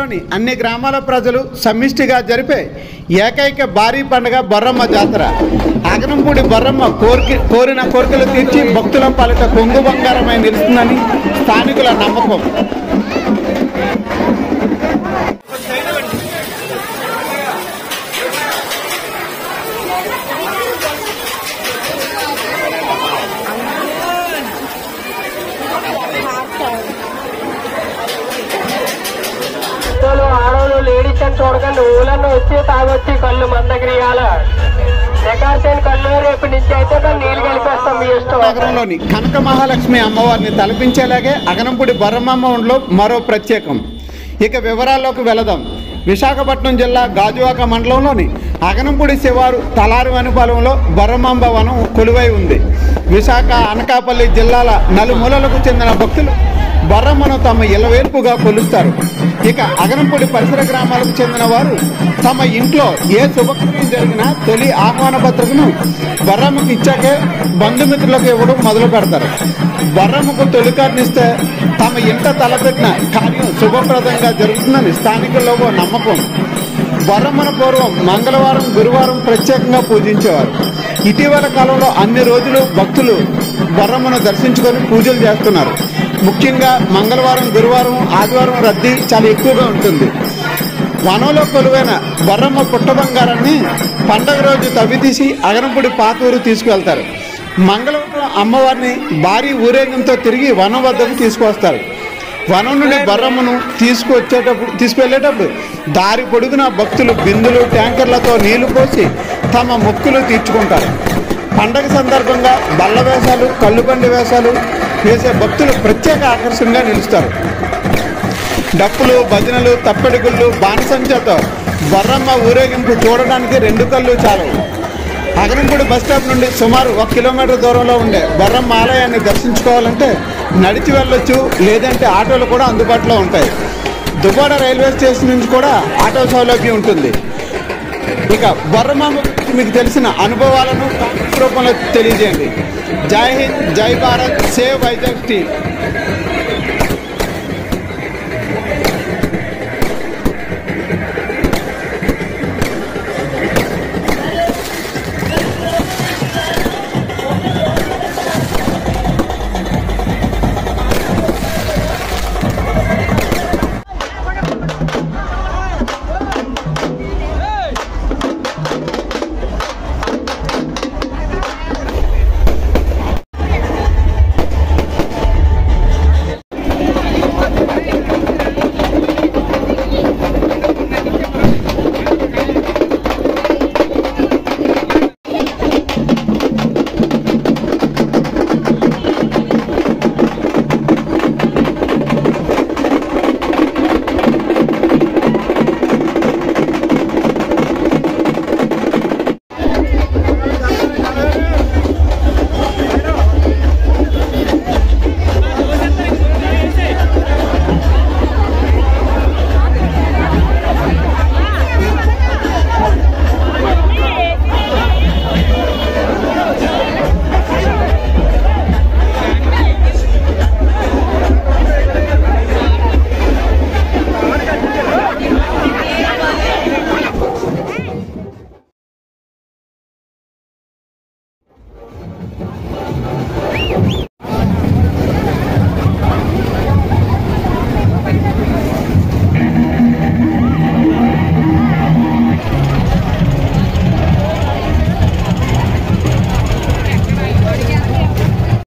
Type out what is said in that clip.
జిల్లాలోని అన్ని గ్రామాల ప్రజలు సమిష్టిగా జరిపే ఏకైక భారీ పండుగ బొర్రమ్మ జాతర అగనంపూడి బొర్రమ్మ కోరిక కోరిన కోరికలు తీర్చి భక్తుల పాలిట కొంగు బంగారమై నిలుస్తుందని స్థానికుల నమ్మకం పెద్దోళ్ళు ఆడవాళ్ళు లేడీస్ అని చూడకండి ఊళ్ళో వచ్చి తాగొచ్చి కళ్ళు మందగిరియాల రికార్డ్ కళ్ళు రేపు నుంచి అయితే దాన్ని నీళ్ళు కలిపేస్తాం మీ ఇష్టం నగరంలోని కనక మహాలక్ష్మి అమ్మవారిని తలపించేలాగే అగనంపూడి బొర్రమ్మ ఉండ్లో మరో ప్రత్యేకం ఇక వివరాల్లోకి వెళదాం విశాఖపట్నం జిల్లా గాజువాక మండలంలోని అగనంపూడి శివారు తలారు అనుపాలెంలో బొర్రమాంబ వనం కొలువై ఉంది విశాఖ అనకాపల్లి జిల్లాల నలుమూలలకు చెందిన భక్తులు బొర్రమ్మను తమ ఇలవేల్పుగా కొలుస్తారు ఇక అగనంపూడి పరిసర గ్రామాలకు చెందిన వారు తమ ఇంట్లో ఏ శుభకార్యం జరిగినా తొలి ఆహ్వాన పత్రికను బొర్రమ్మకి ఇచ్చాకే బంధుమిత్రులకు ఇవ్వడం మొదలు పెడతారు బొర్రమ్మకు తొలికారినిస్తే తమ ఇంట తలపెట్టిన కార్యం శుభప్రదంగా జరుగుతుందని స్థానికుల్లో ఓ నమ్మకం బొర్రమ్మను పూర్వం మంగళవారం గురువారం ప్రత్యేకంగా పూజించేవారు ఇటీవల కాలంలో అన్ని రోజులు భక్తులు బొర్రమ్మను దర్శించుకొని పూజలు చేస్తున్నారు ముఖ్యంగా మంగళవారం గురువారం ఆదివారం రద్దీ చాలా ఎక్కువగా ఉంటుంది వనంలో కొలువైన బొర్రమ్మ పుట్ట బంగారాన్ని పండగ రోజు తవ్వితీసి అగనంపూడి పాతూరు తీసుకువెళ్తారు మంగళవారం అమ్మవారిని భారీ ఊరేగంతో తిరిగి వనం వద్దకు తీసుకువస్తారు వనం నుండి బొర్రమ్మను తీసుకువచ్చేటప్పుడు తీసుకువెళ్ళేటప్పుడు దారి పొడుగున భక్తులు బిందులు ట్యాంకర్లతో నీళ్లు పోసి తమ మొక్కులు తీర్చుకుంటారు పండగ సందర్భంగా బల్ల వేషాలు కళ్ళుబండి వేషాలు వేసే భక్తులు ప్రత్యేక ఆకర్షణగా నిలుస్తారు డప్పులు భజనలు తప్పెడుగుళ్ళు బాణసంచతో బొర్రమ్మ ఊరేగింపు చూడడానికి రెండు కళ్ళు చాలు అగనంపూడి బస్ స్టాప్ నుండి సుమారు ఒక కిలోమీటర్ దూరంలో ఉండే బొర్రమ్మ ఆలయాన్ని దర్శించుకోవాలంటే నడిచి వెళ్ళొచ్చు లేదంటే ఆటోలు కూడా అందుబాటులో ఉంటాయి దుబాడ రైల్వే స్టేషన్ నుంచి కూడా ఆటో సౌలభ్యం ఉంటుంది ఇక బొర్రమ్మ గురించి మీకు తెలిసిన అనుభవాలను కామెంట్ రూపంలో తెలియజేయండి జై హింద్ జై భారత్ సేవ్ వైజాగ్ టీమ్